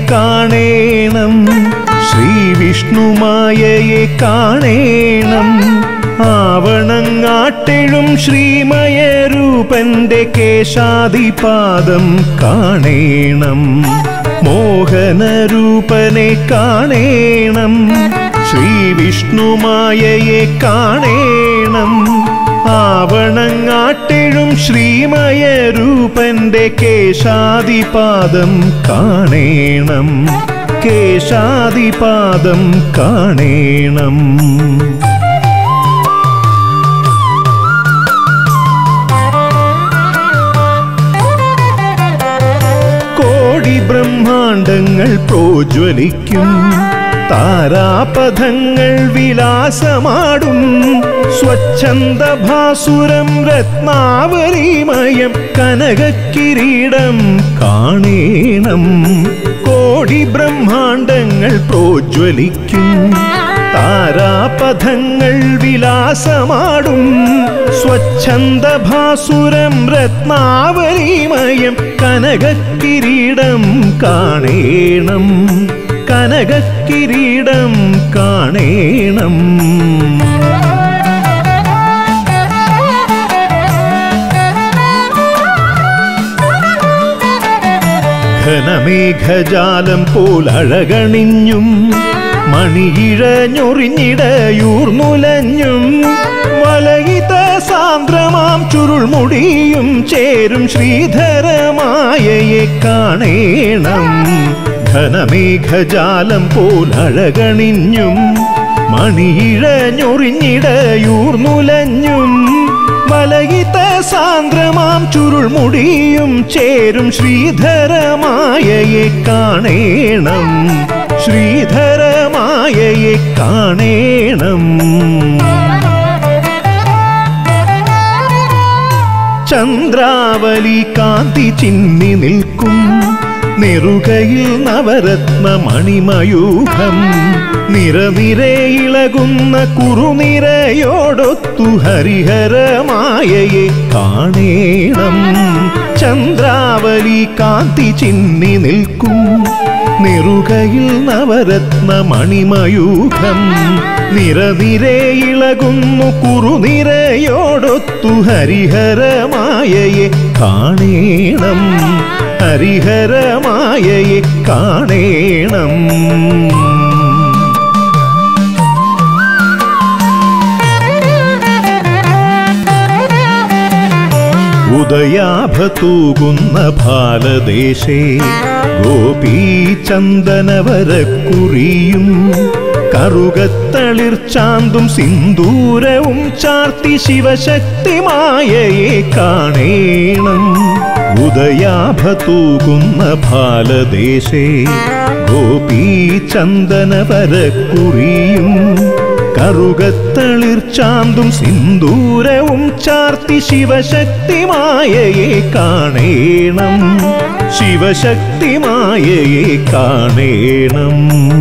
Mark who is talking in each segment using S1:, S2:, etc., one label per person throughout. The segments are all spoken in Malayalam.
S1: കാണേണം ശ്രീവിഷ്ണുമായയെ കാണേണം ആവണങ്ങാട്ടെഴും ശ്രീമയരൂപന്റെ കേശാദിപാദം കാണേണം മോഹനരൂപനെ കാണേണം ശ്രീവിഷ്ണുമായയെ കാണേണം ആവണങ്ങാട്ടെഴും ശ്രീമയരൂപന്റെ കേശാദിപാദം കാണേണം കേശാദിപാദം കാണേണം കോടി ബ്രഹ്മാണ്ടങ്ങൾ പ്രോജ്വലിക്കും താരാപഥങ്ങൾ വിലാസമാടും സ്വച്ഛന്ദ ഭാസുരം രത്നാവലിമയം കനകക്കിരീടം കാണേണം കോടി ബ്രഹ്മാണ്ടങ്ങൾ പ്രോജ്വലിക്കും താരാപഥങ്ങൾ വിലാസമാടും സ്വച്ഛന്ദ ഭാസുരം രത്നാവലിമയം കനകക്കിരീടം കാണേണം കനകക്കിരീടം കാണേണം ഘനമേഘജാലം പോലഴകണിഞ്ഞും മണിയിഴഞ്ഞൊറിഞ്ഞിടയൂർന്നുലഞ്ഞും വലയിത സാന്ദ്രമാം ചുരുൾമുടിയും ചേരും ശ്രീധരമായയെ കാണേണം ഘനമേഘജാലം പോലഴകണിഞ്ഞും മണിയിഴഞ്ഞൊറിഞ്ഞിടയൂർന്നുലഞ്ഞും വലയിത സാന്ദ്രമാം ചുരുൾമുടിയും ചേരും ശ്രീധരമായയെ കാണേണം ശ്രീധരമായയെ കാണേണം ചന്ദ്രാവലി കാന്തി ചിന്നി നിൽക്കും നെറുകയിൽ നവരത്ന മണിമയൂഖം നിറനിരെ ഇളകുന്ന കുറുനിരയോടൊത്തു ഹരിഹരമായയെ കാണേണം ചന്ദ്രാവലി കാന്തി ചിന്നി നിൽക്കും നെറുകയിൽ നവരത്ന മണിമയൂഖം നിറനിരെ ഇളകുന്നു കുറുനിരയോടൊത്തു ഹരിഹരമായയെ കാണേണം ഹരിഹരമായയെ കാണേണം ഉദയാഭതൂകുന്ന ഭാലദേശേ ഗോപീചന്ദനവരക്കുറിയും കറുകത്തളിർച്ചാന്തും സിന്ദൂരവും ചാർത്തി ശിവശക്തിമായയെ കാണേണം ഉദയാഭതൂകുന്ന ഭാലദേശേ ഗോപീചന്ദനവരക്കുറിയും കറുകത്തളിർച്ചാന്തും സിന്ദൂരവും ചാർത്തി ശിവശക്തിമായയെ കാണേണം ശിവശക്തിമായയെ കാണേണം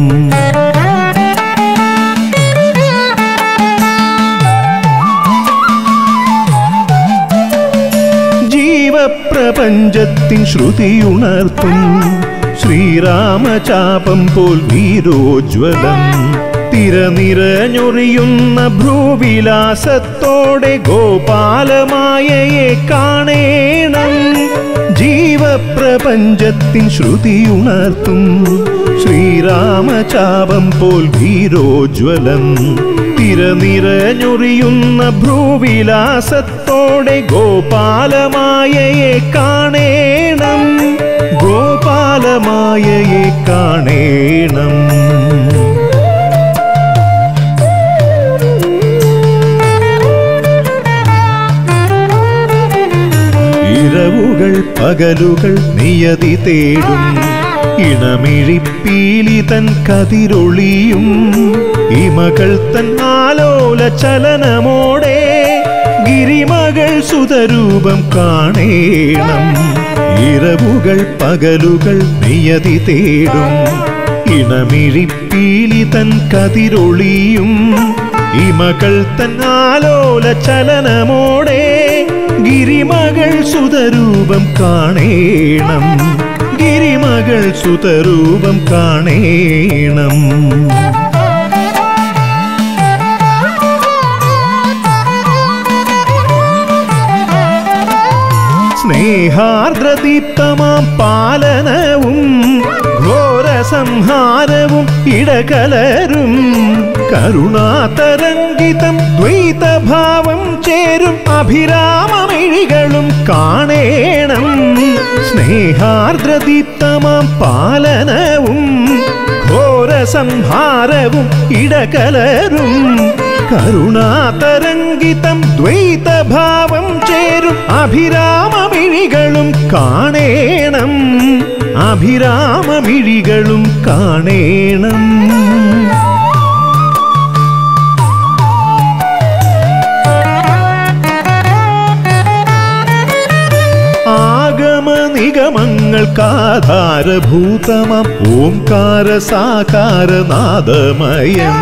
S1: ജീവപ്രപഞ്ചത്തിൻ ശ്രുതിയുണർത്തും ശ്രീരാമചാപം പോൽ വീരോജ്വലം തിരനിറഞ്ഞൊറിയുന്ന ഭ്രൂവിലാസത്തോടെ ഗോപാലമായയെ കാണേണം ജീവപ്രപഞ്ചത്തിൻ ശ്രുതിയുണർത്തും ശ്രീരാമചാപം പോൽ വീരോജ്വലം തിരനിറഞ്ഞൊറിയുന്ന ഭ്രൂവിലാസത്തോടെ ഗോപാലമായയെ കാണേണം ഗോപാലമായയെ കാണേണം ഇരവുകൾ പകലുകൾ നിയതി തേടും ഇണമിഴിപ്പീലി തൻ കതിരൊളിയും ഇമകൾ തൻ ആലോല ചലനമോടെ ഗിരിമകൾ സുതരൂപം കാണേണം ഇരവുകൾ പകലുകൾ നിയതി തേടും ഇണമിഴിപ്പീലി തൻ കതിരൊളിയും ഇമകൾ തൻ ആലോല ചലനമോടെ ഗിരിമകൾ സുതരൂപം കാണേണം ഗിരിമകൾ സുതരൂപം കാണേണം സ്നേഹാർദ്രദീപ്തമാം പാലനവും ഘോര സംഹാരവും ഇടകലരും കരുണാതരംഗിതം ദ്വൈതഭാവം ചേരും അഭിരാമമിഴികളും കാണേണം സ്നേഹാർദ്രദീപ്തമാം പാലനവും ഘോര സംഹാരവും ഇടകലരും കരുണാതരംഗിതം ദ്വൈതഭാവം ചേരും അഭിരാമമിഴികളും കാണേണം അഭിരാമമിഴികളും കാണേണം ആഗമ നിഗമങ്ങൾക്കാധാരഭൂതമം ഓംകാര സാകാര നാദമയം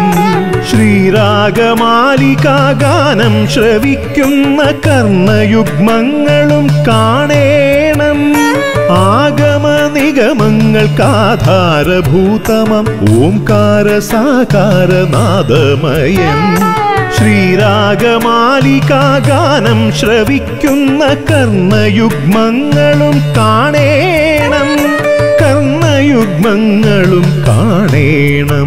S1: ശ്രീരാഗമാലികാഗാനം ശ്രവിക്കുന്ന കർണയുഗ്മങ്ങളും കാണേണം ആഗമ നിഗമങ്ങൾക്കാധാരഭൂതമം ഓംകാര സാകാര നാദമയം ശ്രീരാഗമാലികാഗാനം ശ്രവിക്കുന്ന കർണയുഗ്മങ്ങളും കാണേണം കർണയുഗ്മങ്ങളും കാണേണം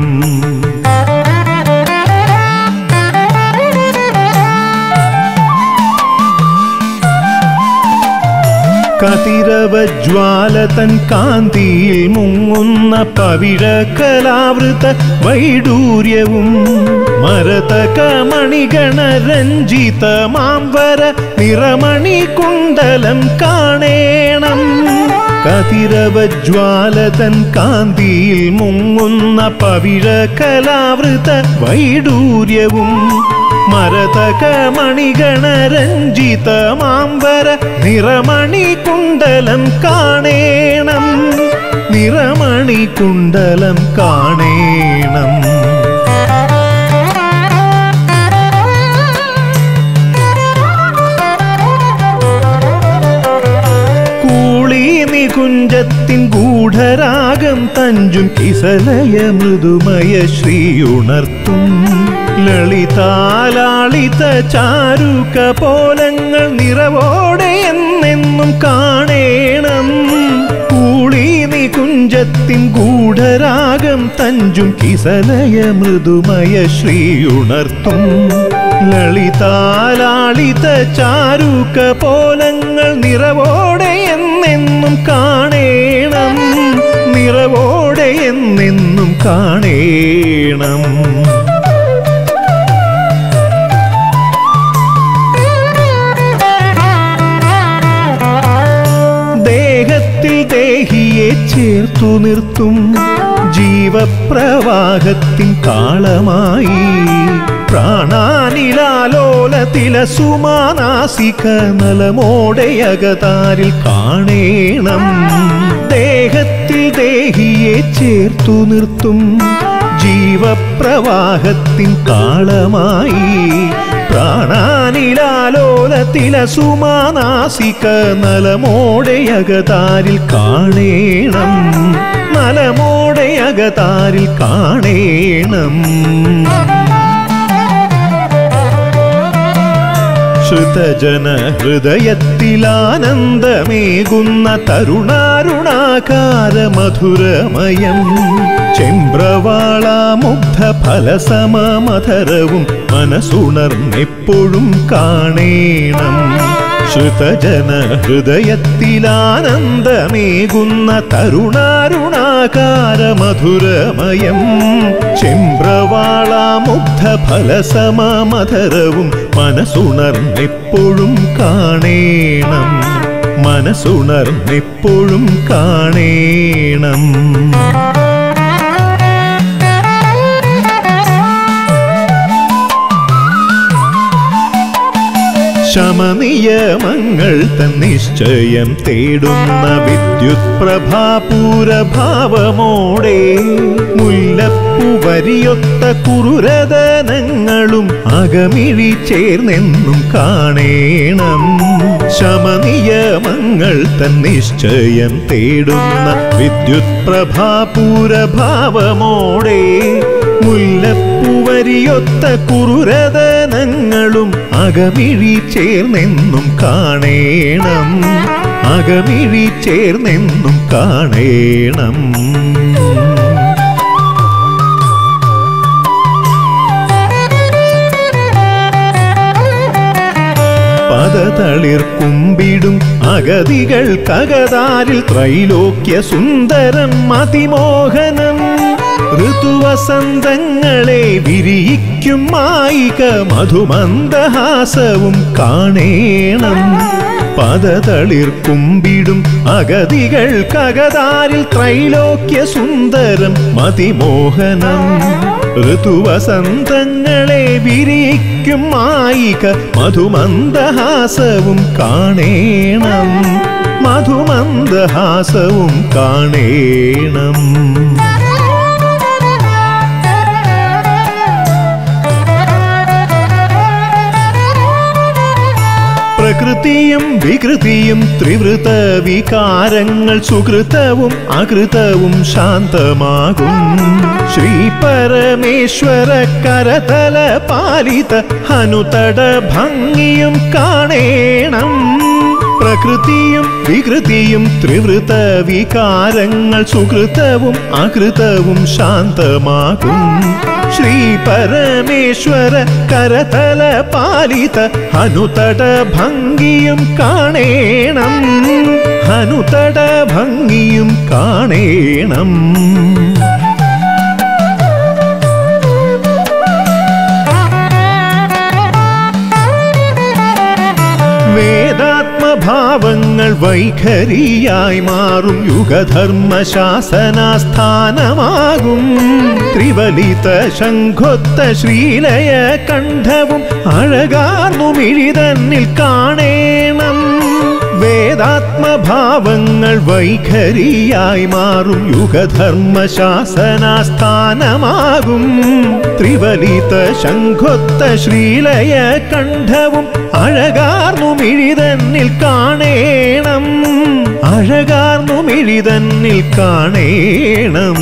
S1: കതിരവജ്വാലതൻ കാന്തിയിൽ മുങ്ങുന്ന പവിഴ കലാവൃത വൈഡൂര്യവും മരതക മണിഗണ രഞ്ജിത മാംവര നിറമണി കുണ്ടലം കാണേണം കതിരവജ്വാലതൻ കാന്തിയിൽ മുങ്ങുന്ന പവിഴ കലാവൃത വൈഡൂര്യവും മരതക മണിഗണ രഞ്ജിത മാംബര നിറമണി കുണ്ടലം കാണേണം നിറമണി കുണ്ടലം കാണേണം കൂളി നികുഞ്ചത്തിൻ ഗൂഢരാഗം തഞ്ചും കിസലയ മൃദുമയ ശ്രീയുണർത്തും ലളിതാലാളിത ചാരുക പോലങ്ങൾ നിറവോടെ എന്നെന്നും കാണേണം കൂളി നികുഞ്ചത്തിൻ ഗൂഢരാഗം തഞ്ചും കിസലയ മൃദുമയ ശ്രീയുണർത്തും ലളിതാലാളിത ചാരുക പോലങ്ങൾ നിറവോടെ എന്നെന്നും കാണേണം നിറവോടെ എന്നെന്നും കാണേണം ദേഹത്തിൽ ദേഹിയെ ചേർത്തു നിർത്തും ജീവപ്രവാഹത്തിൻ കാളമായി പ്രാണാനിലാലോലത്തില സുമാനാസിക നലമോടെയകതാരിൽ കാണേണം ദേഹത്തിൽ ദേഹിയെ ചേർത്തു നിർത്തും ജീവപ്രവാഹത്തിൻ കാളമായി പ്രാണാനിലാലോലത്തില സുമാനാസിക നലമോടെയകതാരിൽ കാണേണം നലമോടെയകതാരിൽ കാണേണം ശ്രുതജന ഹൃദയത്തിലാനന്ദമേകുന്ന തരുണാരുണാകാര മധുരമയം ചെമ്പ്രവാളാമുഗ്ധ ഫലസമമധരവും മനസ്സുണർന്നെപ്പോഴും കാണേണം ശ്രുതജന ഹൃദയത്തിലാനന്ദമേകുന്ന തരുണാരുണാകാര മധുരമയം ചെമ്പ്രവാളാമുഗ്ധ ഫലസമമധരവും മനസ്സുണർന്നെപ്പോഴും കാണേണം മനസ്സുണർന്നെപ്പോഴും കാണേണം ശമനിയമങ്ങൾ തൻ നിശ്ചയം തേടുന്ന വിദ്യുത് പ്രഭാപൂരഭാവമോടെ മുല്ലപ്പൂ വരിയൊത്ത കുറുരതനങ്ങളും അകമിഴി ചേർന്നെന്നും കാണേണം ശമനിയമങ്ങൾ തൻ നിശ്ചയം തേടുന്ന വിദ്യുത് പ്രഭാപൂരഭാവമോടെ മുല്ലപ്പൂവരിയൊത്ത കുറുരതനങ്ങളും അകമിഴി ചേർന്നെന്നും കാണേണം അകമിഴി ചേർന്നെന്നും കാണേണം പദതളിർ കുമ്പിടും അഗതികൾ കകതാരിൽ ത്രൈലോക്യ സുന്ദരം അതിമോഹനം ഋതുവസന്തങ്ങളെ വിരിയിക്കും മായിക മധുമന്ദഹാസവും കാണേണം പദതളിർ കുമ്പിടും അഗതികൾ കകതാരിൽ ത്രൈലോക്യ സുന്ദരം മതിമോഹനം ഋതുവസന്തങ്ങളെ വിരിയിക്കും മായിക മധുമന്ദഹാസവും കാണേണം മധുമന്ദഹാസവും കാണേണം പ്രകൃതിയും വികൃതിയും ത്രിവൃത വികാരങ്ങൾ സുകൃതവും അകൃതവും ശാന്തമാകും ശ്രീ പരമേശ്വര കരതല പാലിത ഹനുതട ഭംഗിയും കാണേണം പ്രകൃതിയും വികൃതിയും ത്രിവൃത വികാരങ്ങൾ സുകൃതവും അകൃതവും ശാന്തമാകും ശ്രീ പരമേശ്വര കരതല പാലിത ഹനുതട ഭംഗിയും കാണേണം ഹനുതട ഭംഗിയും കാണേണം വേദാത്മഭാവങ്ങൾ വൈഖരിയായി മാറും യുഗധർമ്മ ശാസനാസ്ഥാനമാകും ത്രിവലിത ശംഖൊത്ത ശ്രീലയ കണ്ഠവും അഴകാർന്നുമിഴിതന്നിൽ കാണേണം വേദാത്മഭാവങ്ങൾ വൈഖരിയായി മാറും യുഗധർമ്മ ശാസനാസ്ഥാനമാകും ത്രിവലിത ശംഖൊത്ത ശ്രീലയ കണ്ഠവും അഴകാർന്നുമിഴിതന്നിൽ കാണേണം അഴകാർന്നുമിഴിതന്നിൽ കാണേണം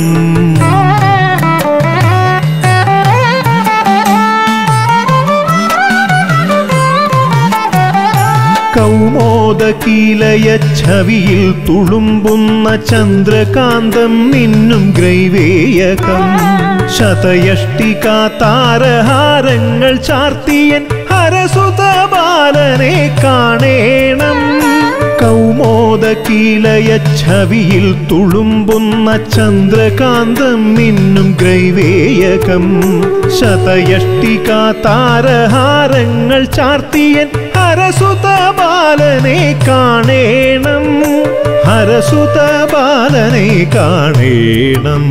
S1: കൗമോദകീലയ ഛവിയിൽ തുളുമ്പുന്ന ചന്ദ്രകാന്തം മിന്നും ഗ്രൈവേയകം ശതയഷ്ടികാ താരഹാരങ്ങൾ ചാർത്തിയൻ ഹരസുത ബാലനെ കാണേണം കൗമോദകീലയ ഛവിയിൽ തുളുമ്പുന്ന ചന്ദ്രകാന്തം മിന്നും ഗ്രൈവേയകം ശതയഷ്ടികാ താരഹാരങ്ങൾ ചാർത്തിയൻ ഹരസുത ബാലനെ കാണേണം ഹരസുത ബാലനെ കാണേണം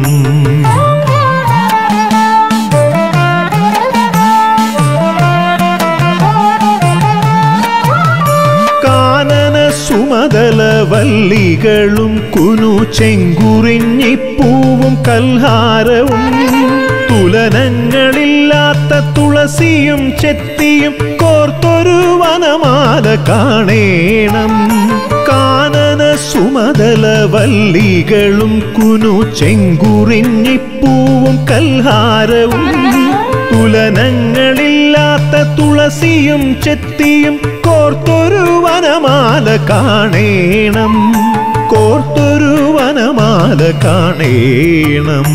S1: കാനന സുമതല വല്ലികളും കുനു ചെങ്കുറിഞ്ഞിപ്പൂവും കൽഹാരവും തുലനങ്ങളില്ലാത്ത തുളസിയും ചെത്തിയും കോർത്തൊരു വനമാല കാണേണം കാനന സുമതല വല്ലികളും കുനു ചെങ്കുറിഞ്ഞിപ്പൂവും കൽഹാരവും തുലനങ്ങളില്ലാത്ത തുളസിയും ചെത്തിയും കോർത്തൊരു വനമാല കാണേണം കോർത്തൊരു വനമാല കാണേണം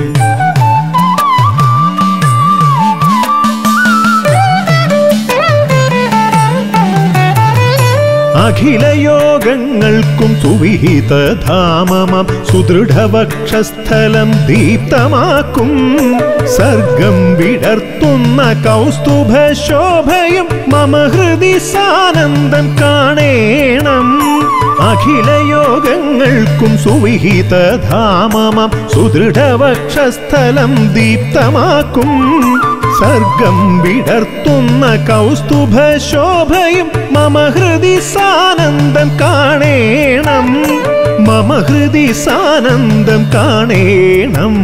S1: അഖിലയോഗങ്ങൾക്കും സുവിഹിത ധാമമം സുദൃഢവക്ഷസ്ഥലം ദീപ്തമാക്കും സർഗം വിടർത്തുന്ന കൗസ്തുഭ ശോഭയും മമ ഹൃദി സാനന്ദം കാണേണം അഖിലയോഗങ്ങൾക്കും സുവിഹിത ധാമമം സുദൃഢവക്ഷസ്ഥലം ദീപ്തമാക്കും സർഗം വിടർത്തുന്ന കൗസ്തുഭ ശോഭയും മമ ഹൃദി സാനന്ദം കാണേണം മമ ഹൃദി സാനന്ദം കാണേണം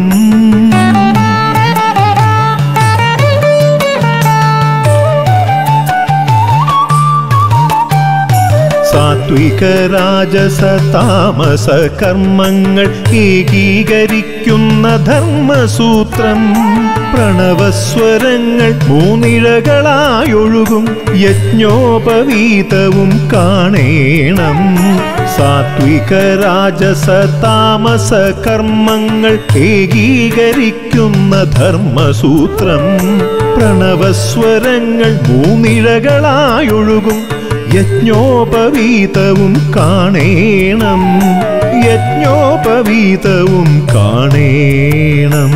S1: സാത്വിക രാജസ താമസ കർമ്മങ്ങൾ ഏകീകരിക്കുന്ന ധർമ്മസൂത്രം പ്രണവസ്വരങ്ങൾ മൂന്നിഴകളായൊഴുകും യജ്ഞോപവീതവും കാണേണം സാത്വിക രാജസ താമസ കർമ്മങ്ങൾ ഏകീകരിക്കുന്ന ധർമ്മസൂത്രം പ്രണവസ്വരങ്ങൾ മൂന്നിഴകളായൊഴുകും യജ്ഞോപവീതവും കാണേണം യജ്ഞോപവീതവും കാണേണം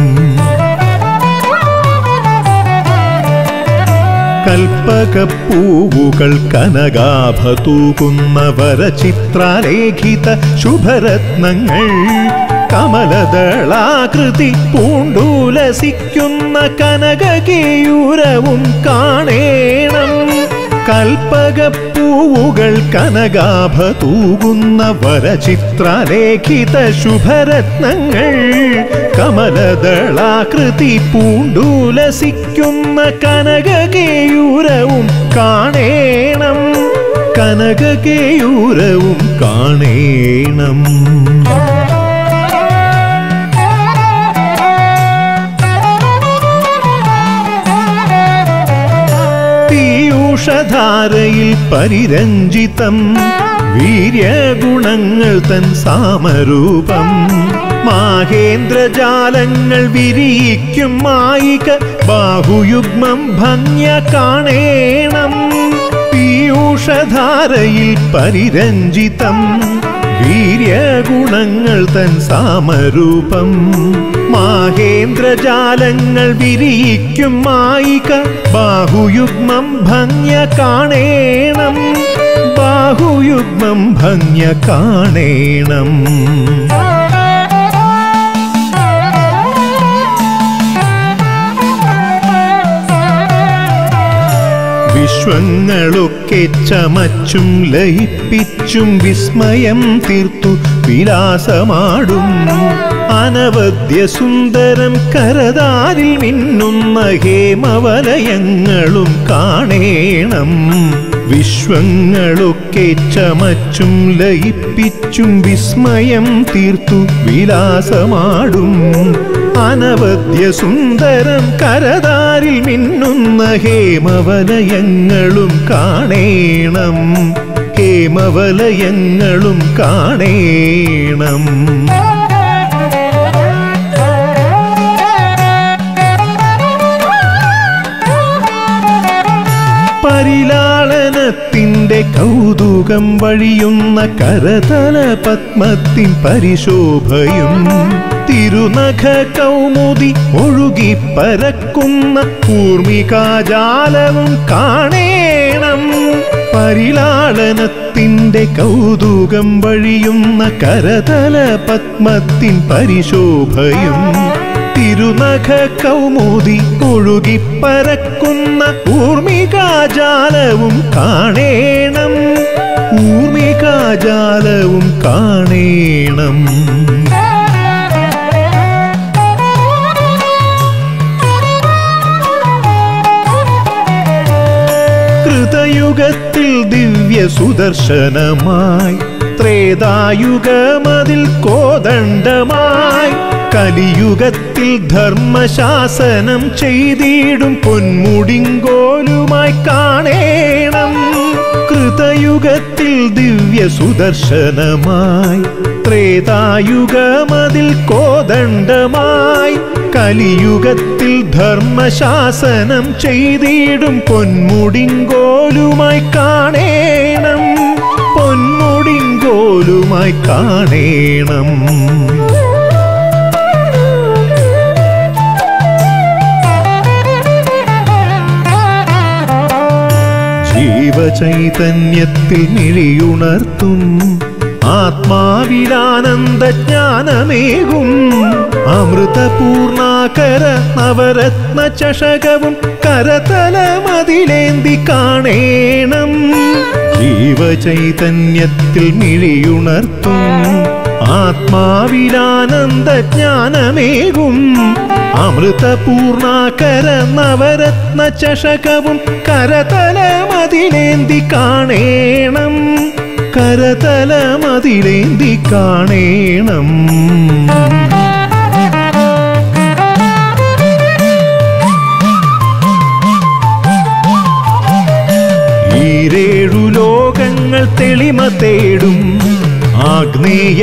S1: കൽപ്പകപ്പൂവുകൾ കനകാഭ തൂകുന്ന വരചിത്രാലേഖിത ശുഭരത്നങ്ങൾ കമലദളാകൃതി പൂണ്ടുലസിക്കുന്ന കനകകേയൂരവും കാണേണം കൽപ്പകപ്പൂവുകൾ കനകാഭ തൂകുന്ന വരചിത്രാലേഖിത ശുഭരത്നങ്ങൾ കമലദളാകൃതി പൂണ്ടുലസിക്കുന്ന കനകകേയൂരവും കാണേണം കനകകേയൂരവും കാണേണം പീയൂഷധാരയിൽ പരിരഞ്ജിതം വീര്യഗുണങ്ങൾ തൻ സാമരൂപം മാഹേന്ദ്രജാലങ്ങൾ വിരിയിക്കും മായിക ബാഹുയുഗ്മം ഭംഗ്യ കാണേണം പീയൂഷധാരയിൽ പരിരഞ്ജിതം വീര്യഗുണങ്ങൾ തൻ സാമരൂപം മാഹേന്ദ്രജാലങ്ങൾ വിരിയിക്കും മായിക ബാഹുയുഗ്മം ഭംഗ്യ കാണേണം ബാഹുയുഗ്മം ഭംഗ്യ കാണേണം വിശ്വങ്ങളൊക്കെ ചമച്ചും ലയിപ്പിച്ചും വിസ്മയം തീർത്തു വിലാസമാടും അനവദ്യ സുന്ദരം കരതാരിൽ മിന്നുന്ന ഹേമവലയങ്ങളും കാണേണം വിശ്വങ്ങളൊക്കെ ചമച്ചും ലയിപ്പിച്ചും വിസ്മയം തീർത്തു വിലാസമാടും അനവദ്യ സുന്ദരം കരതാരിൽ മിന്നുന്ന ഹേമവലയങ്ങളും കാണേണം ഹേമവലയങ്ങളും കാണേണം പരിലാളനത്തിന്റെ കൗതുകം വഴിയുന്ന കരതല പത്മത്തിൻ പരിശോഭയും തിരുനഖ കൗമുദി ഒഴുകി പരക്കുന്ന കൂർമികാജാലവും കാണേണം പരിലാളനത്തിന്റെ കൗതുകം വഴിയുന്ന കരതല പത്മത്തിൻ പരിശോഭയും തിരുനഖ കൗമുദി ഒഴുകി പരക്കുന്ന ഊർമികാജാലവും കാണേണം ഊർമികാജാലവും കാണേണം കൃതയുഗത്തിൽ ദിവ്യ സുദർശനമായി ത്രേതായുഗമതിൽ കോദണ്ഡമായി കലിയുഗത്തിൽ ധർമ്മശാസനം ചെയ്തിടും പൊന്മുടിങ്കോലുമായി കാണേണം കൃതയുഗത്തിൽ ദിവ്യ സുദർശനമായി ത്രേതായുഗമതിൽ കോദണ്ഡമായി കലിയുഗത്തിൽ ധർമ്മശാസനം ചെയ്തിടും പൊന്മുടിങ്കോലുമായി കാണേണം പൊന്മുടിങ്കോലുമായി കാണേണം ജീവചൈതന്യത്തിൽ മിഴിയുണർത്തും ആത്മാവിലാനന്ദ ജ്ഞാനമേകും അമൃതപൂർണാകര നവരത്ന ചഷകവും കരതലമതിലേന്തി കാണേണം ജീവചൈതന്യത്തിൽ മിഴിയുണർത്തും ആത്മാവിലാനന്ദ ജ്ഞാനമേകും അമൃതപൂർണാകര നവരത്ന ചഷകവും കരതലമതിലേന്തി കാണേണം കരതലമതിലേന്തി കാണേണം ഈരേഴു ലോകങ്ങൾ തെളിമ തേടും ആഗ്നേയ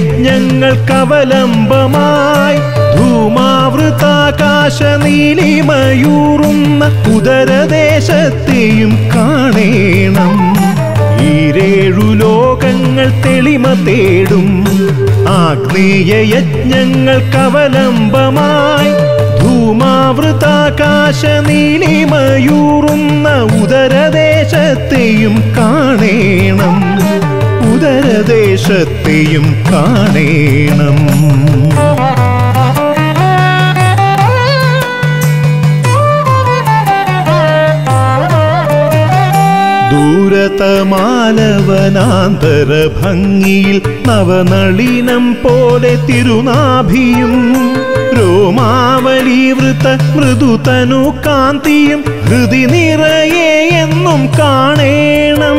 S1: യജ്ഞങ്ങൾക്കവലംബമായി ധൂമാവൃതാകാശ നീലിമയൂറുന്ന ഉദരദേശത്തെയും കാണേണം ഈരേഴു ലോകങ്ങൾ തെളിമ തേടും ആഗ്നേയ യജ്ഞങ്ങൾക്കവലംബമായി ധൂമാവൃതാകാശ നീലിമയൂറുന്ന ഉദരദേശത്തെയും കാണേണം ഉദരദേശത്തെയും കാണേണം ദൂരതമാലവനാന്തര ഭംഗിയിൽ നവനളിനം പോലെ തിരുനാഭിയും രോമാവലീവൃത മൃദുതനു കാന്തിയും ഹൃദി നിറയെ എന്നും കാണേണം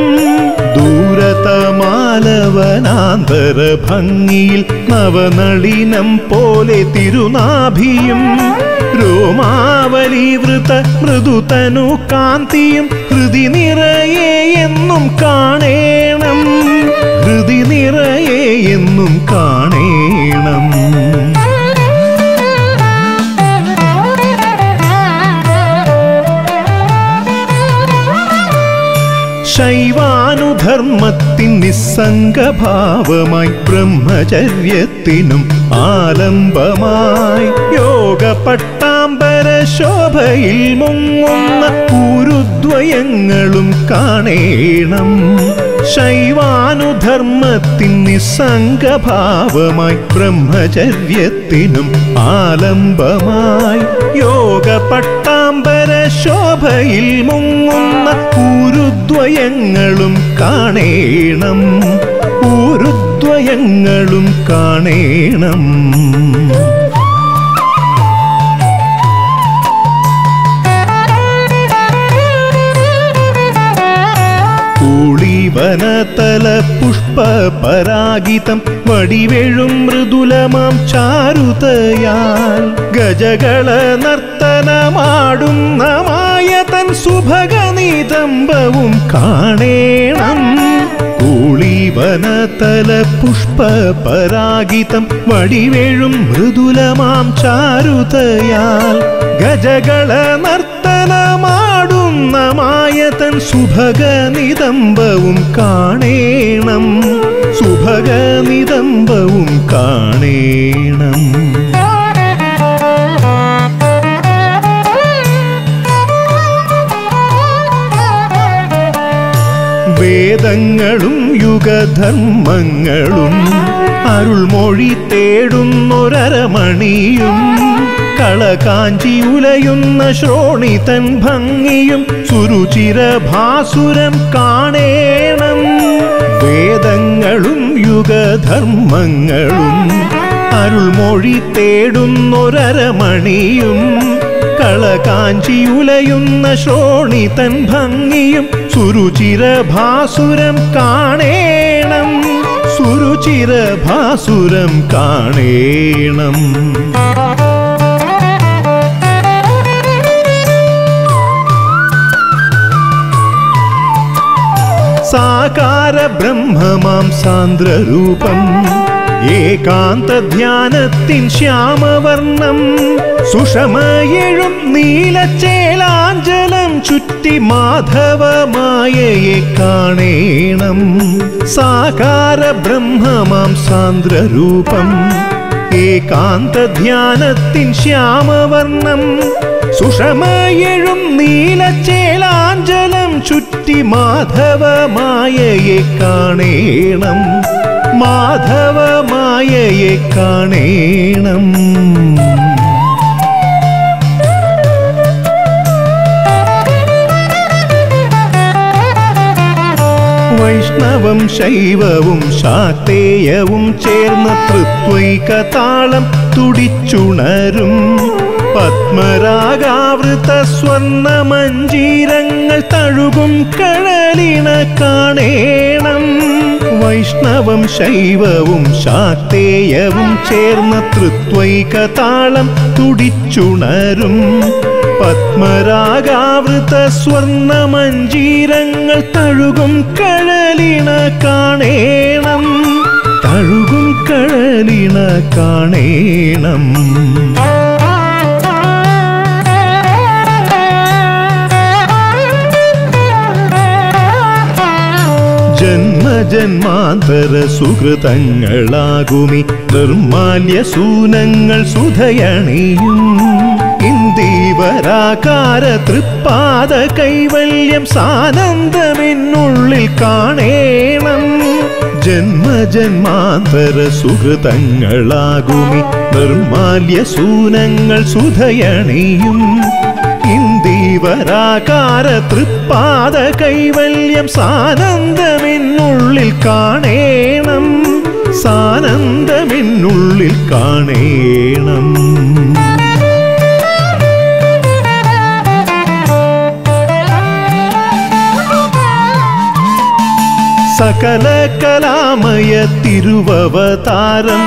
S1: ദൂരതമാലവനാന്തര ഭംഗിയിൽ നവനളിനം പോലെ തിരുനാഭിയും രോമാവലീവൃത മൃദുതനു കാന്തിയും ഹൃദി നിറയെ എന്നും കാണേണം ഹൃദി നിറയെ എന്നും കാണേണം ശൈവാനുധർമ്മത്തിൻ നിസ്സംഗഭാവമായി ബ്രഹ്മചര്യത്തിനും ആലംബമായി യോഗ പട്ടാമ്പര ശോഭയിൽ മുങ്ങുന്ന ഊരുദ്വയങ്ങളും കാണേണം ശൈവാനുധർമ്മത്തിൻ നിസ്സംഗഭാവമായി ബ്രഹ്മചര്യത്തിനും ആലംബമായി യോഗ പട്ടാമ്പര ശോഭയിൽ മുങ്ങുന്ന ഊരുദ്വയങ്ങളും കാണേണം ഊരുദ്വയങ്ങളും കാണേണം കൂളിവനതല പുഷ്പ പരാഗിതം വടിവെഴും മൃദുലമാം ചാരുതയാൽ ഗജകള നർത്തനമാടുന്ന മായതൻ സുഭഗനിതംബവും കാണേണം കൂളിവനതല പുഷ്പ പരാഗിതം വടിവെഴും മൃദുലമാം ചാരുതയാൽ ഗജകള നർത്തനമാടുന്ന മായതൻ സുഭഗനിതംബവും കാണേണം സുഭഗനിതംബവും കാണേണം വേദങ്ങളും യുഗധർമ്മങ്ങളും അരുൾമൊഴി തേടുന്നൊരമണിയും കളകാഞ്ചി ഉലയുന്ന ശ്രോണിതൻ ഭംഗിയും സുരുചിരഭാസുരം കാണേണം വേദങ്ങളും യുഗധർമ്മങ്ങളും അരുൾമൊഴി തേടുന്നൊരമണിയും കളകാഞ്ചി ഉലയുന്ന ശ്രോണിതൻ ഭംഗിയും സുരുചിരഭാസുരം കാണേണം സുരുചിരഭാസുരം കാണേണം സാകാര ബ്രഹ്മമാം സാന്ദ്രരൂപം ഏകാന്ത ധ്യാനത്തിൻ ശ്യാമവർണം സുഷമയെഴും നീലച്ചേലാഞ്ചലം ചുറ്റി മാധവമായയെ കാണേണം സാകാര ബ്രഹ്മമാം സാന്ദ്രരൂപം ഏകാന്ത ധ്യാനത്തിൻ ശ്യാമവർണം സുഷമയെഴും നീലച്ചേലാഞ്ചലം ചുറ്റി മാധവമായയെ കാണേണം മാധവമായയെ കാണേണം വൈഷ്ണവം ശൈവവും ശാക്തേയവും ചേർന്ന തൃത്വൈക താളം തുടിച്ചുണരും പത്മരാഗാവൃത സ്വർണ്ണ മഞ്ജീരങ്ങൾ തഴുകും കഴലിണ കാണേണം വൈഷ്ണവം ശൈവവും ശാക്തേയവും ചേർന്ന തൃത്വൈക താളം തുടിച്ചുണരും പത്മരാഗാവൃത സ്വർണ്ണ മഞ്ജീരങ്ങൾ തഴുകും കഴലിണ കാണേണം തഴുകും കഴലിണ കാണേണം ജന്മജന്മാന്തര സുഹൃതങ്ങളാകുമി നിർമാല്യ സൂനങ്ങൾ സുധയണിയും ഇന്ദീവരാകാര തൃപ്പാദ കൈവല്യം സാനന്ദമെന്നുള്ളിൽ കാണേണം ജന്മജന്മാന്തര സുഹൃതങ്ങളാകുമി നിർമാല്യ സൂനങ്ങൾ സുധയണിയും ഇന്ദീവരാകാര തൃപ്പാദ കൈവല്യം സാനന്ദമെന്നുള്ളിൽ കാണേണം സാനന്ദമെന്നുള്ളിൽ കാണേണം സകല കലാമയ തിരുവവതാരം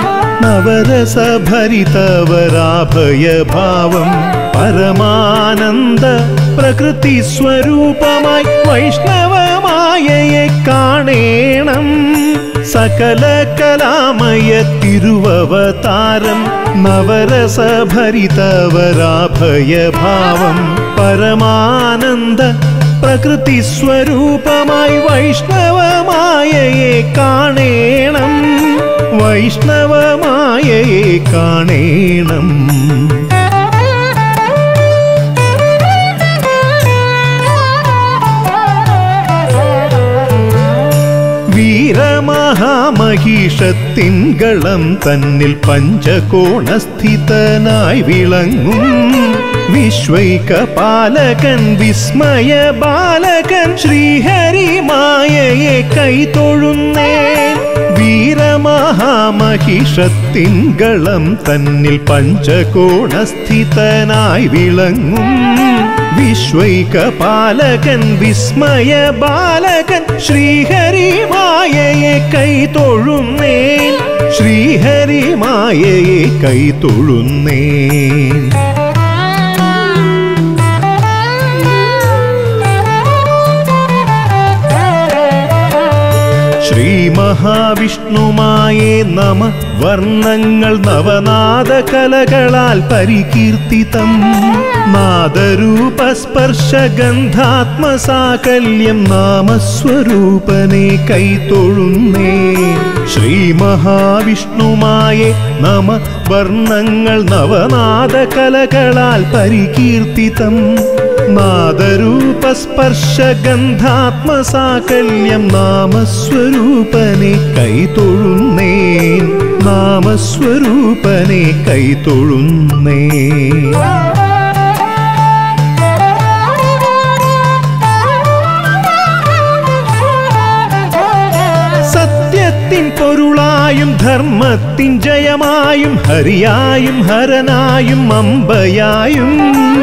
S1: നവരസഭരിതവരാഭയഭാവം പരമാനന്ദ പ്രകൃതി സ്വരൂപമായി വൈഷ്ണവമായയെ കാണേണം സകല കലാമയ തിരുവവതാരം നവരസഭരിതവരാഭയഭാവം പരമാനന്ദ പ്രകൃതി സ്വരൂപമായി വൈഷ്ണവമായയെ കാണേണം വൈഷ്ണവമായയെ കാണേണം വീരമഹാമഹിഷത്തിൻകളം തന്നിൽ പഞ്ചകോണസ്ഥിതനായി വിളങ്ങും വിശ്വൈക പാലകൻ വിസ്മയ ബാലകൻ ശ്രീഹരി മായയെ കൈതൊഴുന്നേ വീരമഹാമഹിഷത്തിൻകളം തന്നിൽ പഞ്ചകോണസ്ഥിതനായി വിളങ്ങും വിശ്വൈക പാലകൻ വിസ്മയ ബാലകൻ ശ്രീഹരി മായയെ കൈതൊഴുന്നേൻ ശ്രീഹരി മായയെ കൈതൊഴുന്നേൻ ശ്രീ മഹാവിഷ്ണുമായേ നമ വർണ്ണങ്ങൾ നവനാദ കലകളാൽ പരികീർത്തിതം നാദരൂപസ്പർശഗന്ധാത്മസാകല്യം നാമസ്വരൂപനെ കൈതൊഴുന്നേ ശ്രീ മഹാവിഷ്ണുമായേ നമ വർണ്ണങ്ങൾ നവനാദ കലകളാൽ പരികീർത്തിതം നാദരൂപസ്പർശഗന്ധാത്മസാകല്യം നാമസ്വരൂപനെ കൈതൊഴുന്നേൻ നാമസ്വരൂപനെ കൈതൊഴുന്നേ സത്യത്തിൻ പൊരുളായും ധർമ്മത്തിൻ ജയമായും ഹരിയായും ഹരനായും അമ്പയായും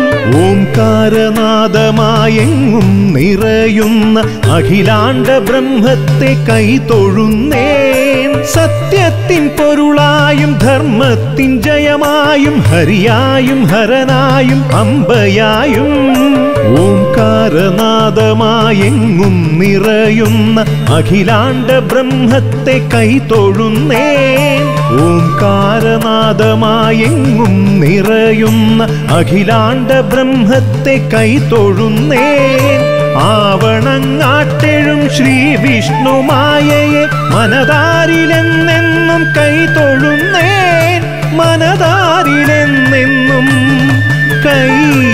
S1: ഓംകാരനാദമായെങ്ങും നിറയുന്ന അഖിലാണ്ട ബ്രഹ്മത്തെ കൈതൊഴുന്നേൻ സത്യത്തിൻ പൊരുളായും ധർമ്മത്തിൻ ജയമായും ഹരിയായും ഹരനായും അമ്പയായും ഓംകാരനാദമായെങ്ങും നിറയുന്ന അഖിലാണ്ട ബ്രഹ്മത്തെ കൈതൊഴുന്നേൻ ഓംകാരനാദമായെങ്ങും നിറയുന്ന അഖിലാണ്ട ബ്രഹ്മത്തെ കൈതൊഴുന്നേൻ ആവണങ്ങാട്ടെഴും ശ്രീ വിഷ്ണുമായയെ മനതാരിലെന്നെന്നും കൈതൊഴുന്നേൻ മനതാരിലെന്നെന്നും കൈ